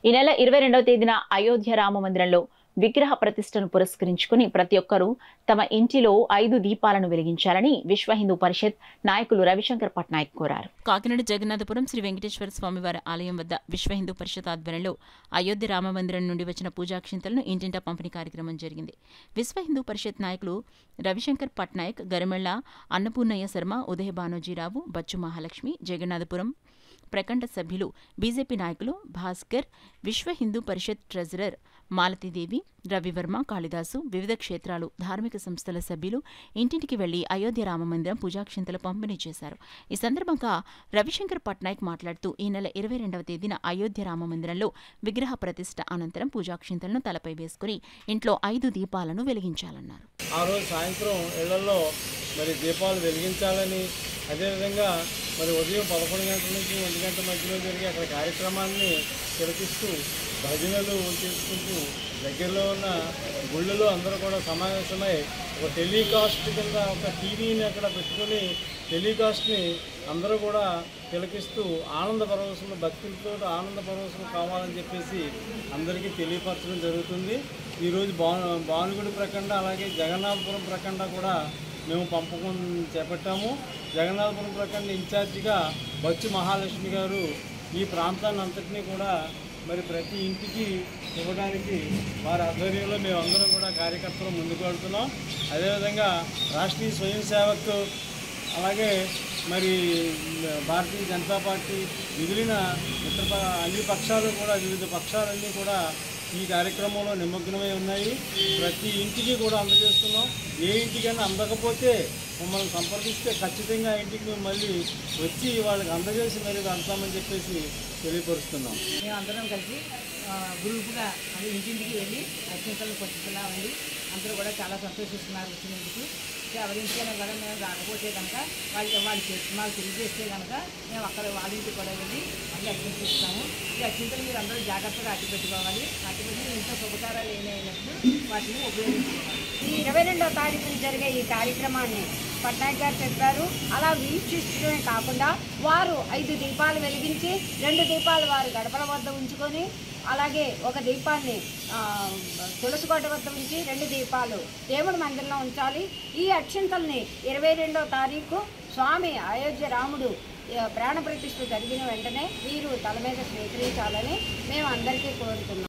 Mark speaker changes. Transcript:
Speaker 1: ఈ నెల ఇరవై రెండవ తేదీన అయోధ్య రామ మందిరంలో విగ్రహ ప్రతిష్టను పురస్కరించుకుని ప్రతి ఒక్కరూ తమ ఇంటిలో ఐదు దీపాలను వెలిగించాలని విశ్వ హిందూ పరిషత్ నాయకులు రవిశంకర్ పట్నాయక్ కోరారు
Speaker 2: కాకినాడ జగన్నాథపురం శ్రీ వెంకటేశ్వర స్వామివారి ఆలయం వద్ద విశ్వ హిందూ పరిషత్ ఆధ్వర్యంలో అయోధ్య రామ మందిరం నుండి వచ్చిన పూజాక్షింతలను ఇంటింటా పంపిణీ కార్యక్రమం జరిగింది విశ్వ హిందూ పరిషత్ నాయకులు రవిశంకర్ పట్నాయక్ గరిమెళ్ల అన్నపూర్ణయ్య శర్మ ఉదయ బానోజీరావు బచ్చు మహాలక్ష్మి జగన్నాథపురం ప్రకండ సభ్యులు బీజేపీ నాయకులు భాస్కర్ విశ్వ హిందూ పరిషత్ ట్రెజరర్ మాలతీదేవి రవివర్మ కాళిదాసు వివిధ క్షేత్రాలు ధార్మిక సంస్థల సభ్యులు ఇంటింటికి వెళ్లి అయోధ్య రామమందిరం పూజాక్షింతలు పంపిణీ చేశారు ఈ సందర్భంగా రవిశంకర్ పట్నాయక్ మాట్లాడుతూ ఈ నెల ఇరవై రెండవ తేదీన అయోధ్య రామమందిరంలో విగ్రహ ప్రతిష్ట అనంతరం పూజాక్షింతలను తలపై వేసుకుని ఇంట్లో ఐదు దీపాలను వెలిగించాలన్నారు
Speaker 3: ఆ రోజు సాయంత్రం ఇళ్లలో మరి దీపాలు వెలిగించాలని అదేవిధంగా మరి ఉదయం పదకొండు గంటల నుంచి ఒంటి గంట మధ్యలో జరిగే అక్కడ కార్యక్రమాన్ని తిలకిస్తూ భజనలు చేసుకుంటూ దగ్గరలో ఉన్న గుళ్ళలో అందరూ కూడా సమావేశమై ఒక టెలికాస్ట్ కింద ఒక టీవీని అక్కడ పెట్టుకొని టెలికాస్ట్ని అందరూ కూడా తిలకిస్తూ ఆనంద పరవశులు భక్తులతో ఆనంద పరవశులు కావాలని చెప్పేసి అందరికీ తెలియపరచడం జరుగుతుంది ఈరోజు బా భానుగుడి ప్రకండ అలాగే జగన్నాథపురం ప్రకండ కూడా మేము పంపకం చేపట్టాము జగన్నాథపురం ప్రకండ ఇన్ఛార్జిగా బచ్చు మహాలక్ష్మి గారు ఈ ప్రాంతాన్ని అంతటినీ కూడా మరి ప్రతి ఇంటికి ఇవ్వడానికి వారి ఆధ్వర్యంలో మేమందరం కూడా కార్యకర్తలు ముందుకు వెళ్తున్నాం అదేవిధంగా రాష్ట్రీయ స్వయం సేవక్ అలాగే మరి భారతీయ జనతా పార్టీ మిగిలిన మిత్ర ప- అన్ని పక్షాలు కూడా వివిధ పక్షాలన్నీ కూడా ఈ కార్యక్రమంలో నిమగ్నమై ఉన్నాయి ప్రతి ఇంటికి కూడా అందజేస్తున్నాం ఏ ఇంటికైనా అందకపోతే మమ్మల్ని సంప్రదిస్తే ఖచ్చితంగా ఆ ఇంటికి మేము మళ్ళీ వచ్చి వాళ్ళకి అందజేసి మరి వెళ్తామని చెప్పేసి తెలియపరుస్తున్నాం
Speaker 4: మేము అందరం కలిసి ఆ, గ్రూపుగా అది ఇంటింటికి వెళ్ళి అత్యంతలు పట్టుకున్నామండి అందరూ కూడా చాలా సంతోషిస్తున్నారు వచ్చినందుకు ఎవరింటికైనా కూడా మేము రాకపోతే కనుక వాళ్ళు వాళ్ళు చేస్తున్నారు తెలియజేస్తే కనుక మేము అక్కడ వాళ్ళ ఇంటికి కూడా వెళ్ళి అన్ని అత్యంతలు ఇస్తాము ఈ అత్యంతలు మీరు అందరూ జాగ్రత్తగా అట్టి పెట్టుకోవాలి అట్టి పెట్టి ఇంట్లో శుభకారాలు ఏమైనప్పుడు వాటిని ఉపయోగించుకోవాలి
Speaker 5: ఈ ఇరవై రెండవ తారీఖున జరిగే ఈ కార్యక్రమాన్ని పట్నాయక్ గారు చెప్పారు అలా వీక్షించడమే కాకుండా వారు ఐదు దీపాలు వెలిగించి రెండు దీపాలు వారు గడపల వద్ద ఉంచుకొని అలాగే ఒక దీపాన్ని ఆ, తులసి కోట వద్ద ఉంచి రెండు దీపాలు దేవుడి మందిరంలో ఉంచాలి ఈ అక్షింతల్ని ఇరవై రెండవ తారీఖు స్వామి అయోధ్య రాముడు ఆ, ప్రాణ ప్రతిష్ఠ జరిగిన వెంటనే వీరు తల మీద స్వీకరించాలని మేము అందరికీ కోరుతున్నాం